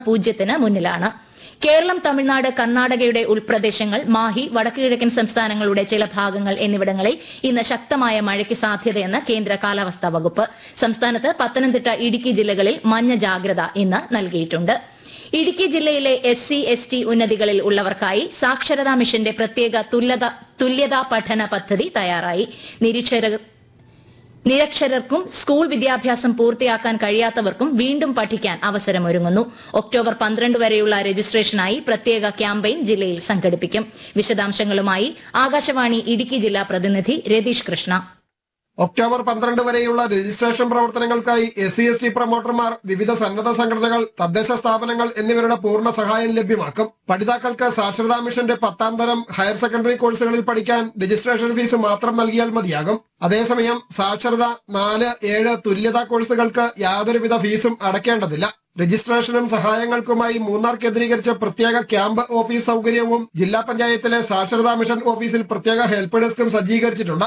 പൂജ്യത്തിന് മുന്നിലാണ് കേരളം തമിഴ്നാട് കർണാടകയുടെ ഉൾപ്രദേശങ്ങൾ മാഹി വടക്കുകിഴക്കൻ സംസ്ഥാനങ്ങളുടെ ചില ഭാഗങ്ങൾ എന്നിവിടങ്ങളിൽ ഇന്ന് ശക്തമായ മഴയ്ക്ക് സാധ്യതയെന്ന് കേന്ദ്ര കാലാവസ്ഥാ വകുപ്പ് സംസ്ഥാനത്ത് പത്തനംതിട്ട ഇടുക്കി ജില്ലകളിൽ മഞ്ഞ ജാഗ്രത ഇന്ന് നൽകിയിട്ടുണ്ട് ഇടുക്കി ജില്ലയിലെ എസ് സി എസ് ടി ഉന്നതികളിൽ ഉള്ളവർക്കായി സാക്ഷരതാ മിഷന്റെ പ്രത്യേക തുല്യത തുല്യതാ പഠന പദ്ധതി തയ്യാറായി നിരീക്ഷകർ നിരക്ഷരർക്കും സ്കൂൾ വിദ്യാഭ്യാസം പൂർത്തിയാക്കാൻ കഴിയാത്തവർക്കും വീണ്ടും പഠിക്കാൻ അവസരമൊരുങ്ങുന്നു ഒക്ടോബർ പന്ത്രണ്ട് വരെയുള്ള രജിസ്ട്രേഷനായി പ്രത്യേക ക്യാമ്പയിൻ ജില്ലയിൽ സംഘടിപ്പിക്കും വിശദാംശങ്ങളുമായി ആകാശവാണി ഇടുക്കി ജില്ലാ പ്രതിനിധി രതീഷ് കൃഷ്ണ ഒക്ടോബർ പന്ത്രണ്ട് വരെയുള്ള രജിസ്ട്രേഷൻ പ്രവർത്തനങ്ങൾക്കായി എസ് സി എസ് ടി പ്രൊമോട്ടർമാർ വിവിധ സന്നദ്ധ സംഘടനകൾ തദ്ദേശ സ്ഥാപനങ്ങൾ എന്നിവരുടെ പൂർണ്ണ സഹായം ലഭ്യമാക്കും പഠിതാക്കൾക്ക് സാക്ഷരതാ മിഷന്റെ പത്താം തരം ഹയർ സെക്കൻഡറി കോഴ്സുകളിൽ പഠിക്കാൻ രജിസ്ട്രേഷൻ ഫീസ് മാത്രം നൽകിയാൽ മതിയാകും അതേസമയം സാക്ഷരത നാല് ഏഴ് തുല്യതാ കോഴ്സുകൾക്ക് യാതൊരുവിധ ഫീസും അടയ്ക്കേണ്ടതില്ല രജിസ്ട്രേഷനും സഹായങ്ങൾക്കുമായി മൂന്നാർ കേന്ദ്രീകരിച്ച പ്രത്യേക ക്യാമ്പ് ഓഫീസ് സൗകര്യവും ജില്ലാ പഞ്ചായത്തിലെ സാക്ഷരതാ മിഷൻ ഓഫീസിൽ പ്രത്യേക ഹെൽപ്പ് ഡെസ്കും സജ്ജീകരിച്ചിട്ടുണ്ട്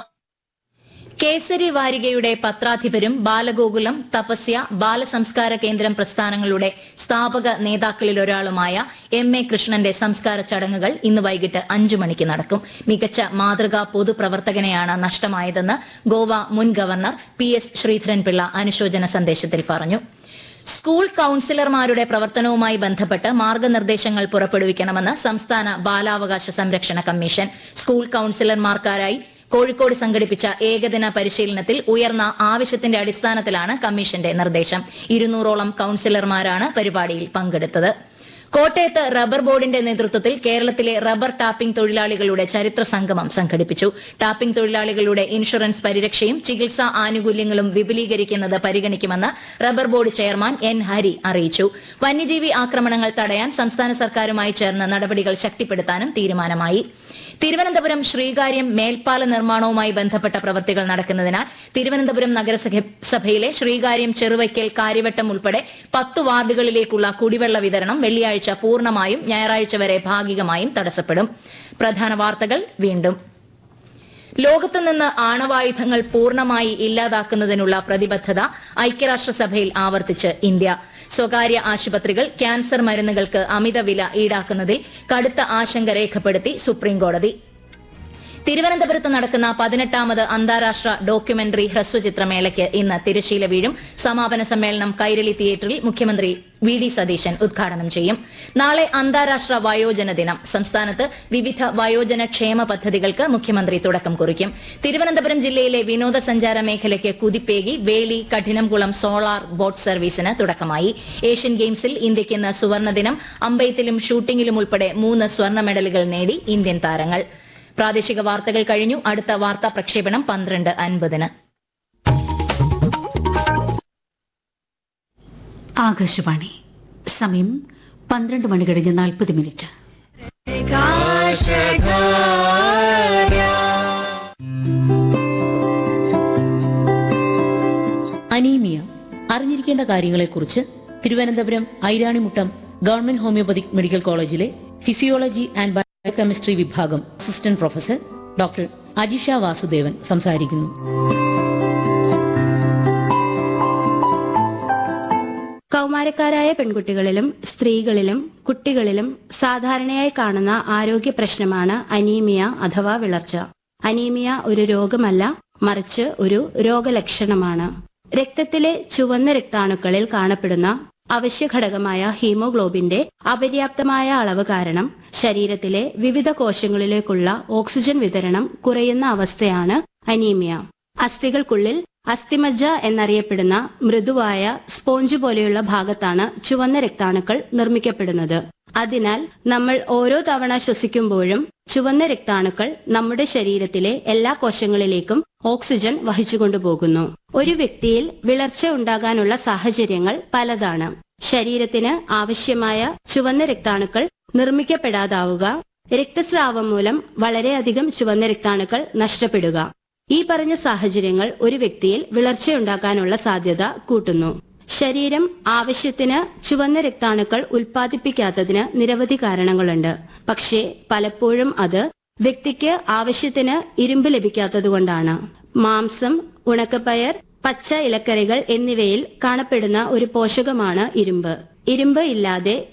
കേസരി വാരികയുടെ പത്രാധിപരും ബാലഗോകുലം തപസ്യ ബാലസംസ്കാര കേന്ദ്രം പ്രസ്ഥാനങ്ങളുടെ സ്ഥാപക നേതാക്കളിലൊരാളുമായ എം എ കൃഷ്ണന്റെ സംസ്കാര ചടങ്ങുകൾ ഇന്ന് വൈകിട്ട് അഞ്ചു മണിക്ക് നടക്കും മികച്ച മാതൃകാ പൊതുപ്രവർത്തകനെയാണ് നഷ്ടമായതെന്ന് ഗോവ മുൻ ഗവർണർ പി എസ് ശ്രീധരൻപിള്ള അനുശോചന സന്ദേശത്തിൽ പറഞ്ഞു സ്കൂൾ കൌൺസിലർമാരുടെ പ്രവർത്തനവുമായി ബന്ധപ്പെട്ട് മാർഗനിർദ്ദേശങ്ങൾ പുറപ്പെടുവിക്കണമെന്ന് സംസ്ഥാന ബാലാവകാശ സംരക്ഷണ കമ്മീഷൻ സ്കൂൾ കൌൺസിലർമാർക്കാരായി കോഴിക്കോട് സംഘടിപ്പിച്ച ഏകദിന പരിശീലനത്തിൽ ഉയർന്ന ആവശ്യത്തിന്റെ അടിസ്ഥാനത്തിലാണ് കമ്മീഷന്റെ നിർദ്ദേശം ഇരുന്നൂറോളം കൌൺസിലർമാരാണ് പരിപാടിയിൽ പങ്കെടുത്തത് കോട്ടയത്ത് റബ്ബർ ബോർഡിന്റെ നേതൃത്വത്തിൽ കേരളത്തിലെ റബ്ബർ ടാപ്പിംഗ് തൊഴിലാളികളുടെ ചരിത്ര സംഗമം സംഘടിപ്പിച്ചു ടാപ്പിംഗ് തൊഴിലാളികളുടെ ഇൻഷുറൻസ് പരിരക്ഷയും ചികിത്സാ ആനുകൂല്യങ്ങളും വിപുലീകരിക്കുന്നത് പരിഗണിക്കുമെന്ന് rubber board chairman N Hari അറിയിച്ചു വന്യജീവി ആക്രമണങ്ങൾ തടയാൻ സംസ്ഥാന സർക്കാരുമായി ചേർന്ന് നടപടികൾ ശക്തിപ്പെടുത്താനും തീരുമാനമായി തിരുവനന്തപുരം ശ്രീകാര്യം മേൽപ്പാല നിർമ്മാണവുമായി ബന്ധപ്പെട്ട പ്രവൃത്തികൾ നടക്കുന്നതിനാൽ തിരുവനന്തപുരം നഗരസഭയിലെ ശ്രീകാര്യം ചെറുവയ്ക്കൽ കാര്യവട്ടം ഉൾപ്പെടെ പത്ത് വാർഡുകളിലേക്കുള്ള കുടിവെള്ള വിതരണം വെള്ളിയാഴ്ച പൂർണ്ണമായും ഞായറാഴ്ച വരെ ഭാഗികമായും തടസ്സപ്പെടും പ്രധാന വാർത്തകൾ വീണ്ടും ലോകത്തു നിന്ന് ആണവായുധങ്ങൾ പൂർണ്ണമായി ഇല്ലാതാക്കുന്നതിനുള്ള പ്രതിബദ്ധത ഐക്യരാഷ്ട്രസഭയിൽ ആവർത്തിച്ച് ഇന്ത്യ സ്വകാര്യ ആശുപത്രികൾ ക്യാൻസർ മരുന്നുകൾക്ക് അമിത വില ഈടാക്കുന്നതിൽ കടുത്ത ആശങ്ക രേഖപ്പെടുത്തി സുപ്രീംകോടതി തിരുവനന്തപുരത്ത് നടക്കുന്ന പതിനെട്ടാമത് അന്താരാഷ്ട്ര ഡോക്യുമെന്ററി ഹ്രസ്വചിത്രമേളയ്ക്ക് ഇന്ന് തിരശീല വീഴും സമാപന സമ്മേളനം കൈരളി തിയേറ്ററിൽ മുഖ്യമന്ത്രി വി ഡി സതീശൻ ഉദ്ഘാടനം ചെയ്യും നാളെ അന്താരാഷ്ട്ര വയോജന ദിനം സംസ്ഥാനത്ത് വിവിധ വയോജന ക്ഷേമ പദ്ധതികൾക്ക് മുഖ്യമന്ത്രി തുടക്കം കുറിക്കും തിരുവനന്തപുരം ജില്ലയിലെ വിനോദസഞ്ചാര മേഖലയ്ക്ക് കുതിപ്പേകി വേലി കഠിനംകുളം സോളാർ ബോട്ട് സർവീസിന് തുടക്കമായി ഏഷ്യൻ ഗെയിംസിൽ ഇന്ത്യയ്ക്ക് ഇന്ന് സുവർണ ദിനം അമ്പയത്തിലും ഷൂട്ടിംഗിലും ഉൾപ്പെടെ മൂന്ന് സ്വർണ്ണ മെഡലുകൾ നേടി ഇന്ത്യൻ താരങ്ങൾ പ്രാദേശിക വാർത്തകൾ കഴിഞ്ഞു അടുത്ത വാർത്താ പ്രക്ഷേപണം പന്ത്രണ്ട് അൻപതിന് ആകാശവാണി സമയം പന്ത്രണ്ട് മണി കഴിഞ്ഞ് നാൽപ്പത് മിനിറ്റ് അനീമിയ അറിഞ്ഞിരിക്കേണ്ട കാര്യങ്ങളെക്കുറിച്ച് Thiruvananthapuram Airanimuttam government homoeopathic medical കോളേജിലെ ഫിസിയോളജി ആൻഡ് ബയോകെമിസ്ട്രി വിഭാഗം assistant professor doctor Ajisha Vasudevan സംസാരിക്കുന്നു കൗമാരക്കാരായ പെൺകുട്ടികളിലും സ്ത്രീകളിലും കുട്ടികളിലും സാധാരണയായി കാണുന്ന ആരോഗ്യ പ്രശ്നമാണ് അനീമിയ അഥവാ വിളർച്ച അനീമിയ ഒരു രോഗമല്ല മറിച്ച് ഒരു രോഗലക്ഷണമാണ് രക്തത്തിലെ ചുവന്ന രക്താണുക്കളിൽ കാണപ്പെടുന്ന അവശ്യ ഘടകമായ ഹീമോഗ്ലോബിന്റെ അപര്യാപ്തമായ അളവ് കാരണം ശരീരത്തിലെ വിവിധ കോശങ്ങളിലേക്കുള്ള ഓക്സിജൻ വിതരണം കുറയുന്ന അവസ്ഥയാണ് അനീമിയ അസ്ഥികൾക്കുള്ളിൽ അസ്ഥിമജ്ജ എന്നറിയപ്പെടുന്ന മൃദുവായ സ്പോഞ്ച് പോലെയുള്ള ഭാഗത്താണ് ചുവന്ന രക്താണുക്കൾ നിർമ്മിക്കപ്പെടുന്നത് അതിനാൽ നമ്മൾ ഓരോ തവണ ശ്വസിക്കുമ്പോഴും ചുവന്ന രക്താണുക്കൾ നമ്മുടെ ശരീരത്തിലെ എല്ലാ കോശങ്ങളിലേക്കും ഓക്സിജൻ വഹിച്ചുകൊണ്ടുപോകുന്നു ഒരു വ്യക്തിയിൽ വിളർച്ച ഉണ്ടാകാനുള്ള സാഹചര്യങ്ങൾ പലതാണ് ശരീരത്തിന് ആവശ്യമായ ചുവന്ന രക്താണുക്കൾ നിർമ്മിക്കപ്പെടാതാവുക രക്തസ്രാവം മൂലം വളരെയധികം ചുവന്ന രക്താണുക്കൾ നഷ്ടപ്പെടുക ഈ പറഞ്ഞ സാഹചര്യങ്ങൾ ഒരു വ്യക്തിയിൽ വിളർച്ചയുണ്ടാക്കാനുള്ള സാധ്യത കൂട്ടുന്നു ശരീരം ആവശ്യത്തിന് ചുവന്ന രക്താണുക്കൾ ഉൽപ്പാദിപ്പിക്കാത്തതിന് നിരവധി കാരണങ്ങളുണ്ട് പക്ഷേ പലപ്പോഴും അത് വ്യക്തിക്ക് ആവശ്യത്തിന് ഇരുമ്പ് ലഭിക്കാത്തതുകൊണ്ടാണ് മാംസം ഉണക്കപ്പയർ പച്ച ഇലക്കറികൾ എന്നിവയിൽ കാണപ്പെടുന്ന ഒരു പോഷകമാണ് ഇരുമ്പ് ഇരുമ്പ് ഇല്ലാതെ